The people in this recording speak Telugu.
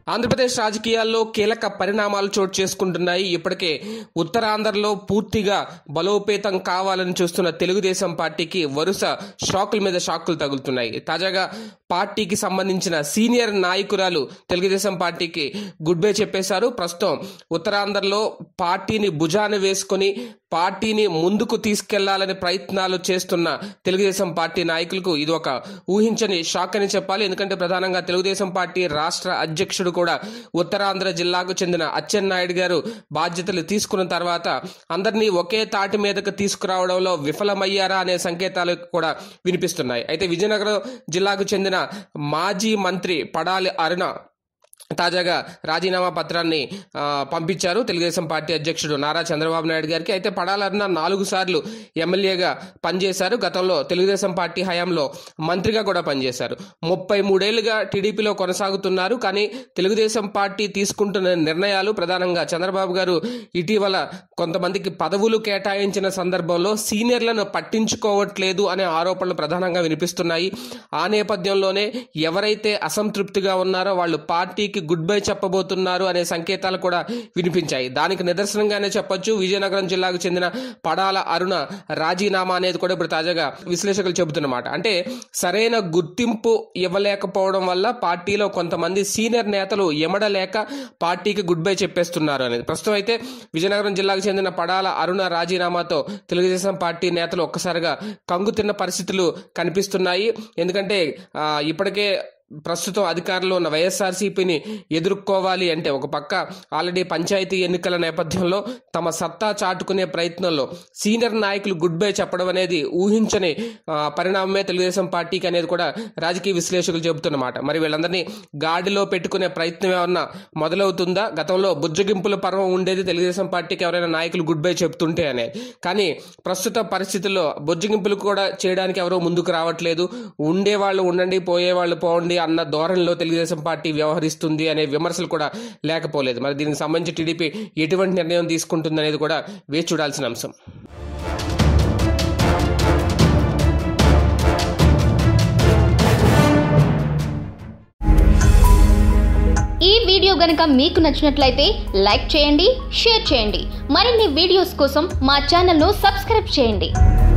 ఆంధ్రప్రదేశ్ రాజకీయాల్లో కీలక పరిణామాలు చోటు చేసుకుంటున్నాయి ఇప్పటికే ఉత్తరాంధ్రలో పూర్తిగా బలోపేతం కావాలని చూస్తున్న తెలుగుదేశం పార్టీకి వరుస షాకుల మీద షాకులు తగులుతున్నాయి తాజాగా పార్టీకి సంబంధించిన సీనియర్ నాయకురాలు తెలుగుదేశం పార్టీకి గుడ్ బై చెప్పేశారు ప్రస్తుతం ఉత్తరాంధ్రలో పార్టీని భుజాన వేసుకొని పార్టీని ముందుకు తీసుకెళ్లాలని ప్రయత్నాలు చేస్తున్న తెలుగుదేశం పార్టీ నాయకులకు ఇది ఒక ఊహించని షాక్ అని చెప్పాలి ఎందుకంటే ప్రధానంగా తెలుగుదేశం పార్టీ రాష్ట్ర అధ్యక్షుడు కూడా ఉత్తరాంధ్ర జిల్లాకు చెందిన అచ్చెన్నాయుడు గారు బాధ్యతలు తీసుకున్న తర్వాత అందరినీ ఒకే తాటి మీదకు తీసుకురావడంలో విఫలమయ్యారా అనే సంకేతాలు కూడా వినిపిస్తున్నాయి అయితే విజయనగరం జిల్లాకు చెందిన మాజీ మంత్రి పడాలి అరుణ తాజాగా రాజీనామా పత్రాన్ని ఆ, పంపించారు తెలుగుదేశం పార్టీ అధ్యక్షుడు నారా చంద్రబాబు నాయుడు గారికి అయితే పడాలన్న నాలుగు సార్లు ఎమ్మెల్యేగా పనిచేశారు గతంలో తెలుగుదేశం పార్టీ హయాంలో మంత్రిగా కూడా పనిచేశారు ముప్పై మూడేళ్లుగా టీడీపీలో కొనసాగుతున్నారు కానీ తెలుగుదేశం పార్టీ తీసుకుంటున్న నిర్ణయాలు ప్రధానంగా చంద్రబాబు గారు ఇటీవల కొంతమందికి పదవులు కేటాయించిన సందర్భంలో సీనియర్లను పట్టించుకోవట్లేదు అనే ఆరోపణలు ప్రధానంగా వినిపిస్తున్నాయి ఆ నేపథ్యంలోనే ఎవరైతే అసంతృప్తిగా ఉన్నారో వాళ్ళు పార్టీకి గుడ్ బై చెప్పబోతున్నారు అనే సంకేతాలు కూడా వినిపించాయి దానికి నిదర్శనంగానే చెప్పొచ్చు విజయనగరం జిల్లాకు చెందిన పడాల అరుణ రాజీనామా అనేది కూడా ఇప్పుడు తాజాగా విశ్లేషకులు చెబుతున్నమాట అంటే సరైన గుర్తింపు ఇవ్వలేకపోవడం వల్ల పార్టీలో కొంతమంది సీనియర్ నేతలు ఎమడలేక పార్టీకి గుడ్ బై చెప్పేస్తున్నారు అనేది ప్రస్తుతం అయితే విజయనగరం జిల్లాకు చెందిన పడాల అరుణ రాజీనామాతో తెలుగుదేశం పార్టీ నేతలు ఒక్కసారిగా కంగు తిన్న పరిస్థితులు కనిపిస్తున్నాయి ఎందుకంటే ఆ, ఇప్పటికే ప్రస్తుతం అధికారంలో ఉన్న వైఎస్ఆర్సీపీని ఎదుర్కోవాలి అంటే ఒక పక్క ఆల్రెడీ పంచాయతీ ఎన్నికల నేపథ్యంలో తమ సత్తా చాటుకునే ప్రయత్నంలో సీనియర్ నాయకులు గుడ్ బై చెప్పడం అనేది ఊహించని ఆ, పరిణామమే తెలుగుదేశం పార్టీకి అనేది కూడా రాజకీయ విశ్లేషకులు చెబుతున్నమాట మరి వీళ్ళందరినీ గాడిలో పెట్టుకునే ప్రయత్నం ఏమన్నా మొదలవుతుందా గతంలో బుజ్జగింపుల పర్వం ఉండేది తెలుగుదేశం పార్టీకి ఎవరైనా నాయకులు గుడ్ బై చెప్తుంటే అనే కానీ ప్రస్తుత పరిస్థితుల్లో బుజ్జగింపులు కూడా చేయడానికి ఎవరో ముందుకు రావట్లేదు ఉండేవాళ్ళు ఉండండి పోయేవాళ్ళు పోండి అన్న ధోరణిలో తెలుగుదేశం పార్టీ వ్యవహరిస్తుంది అనే విమర్శలు కూడా లేకపోలేదు మరి దీనికి సంబంధించి టీడీపీ ఎటువంటి నిర్ణయం తీసుకుంటుంది అనేది కూడా వేచి చూడాల్సిన అంశం ఈ వీడియో గనుక మీకు నచ్చినట్లయితే లైక్ చేయండి షేర్ చేయండి మరిన్ని వీడియోస్ కోసం మా ఛానల్ను సబ్స్క్రైబ్ చేయండి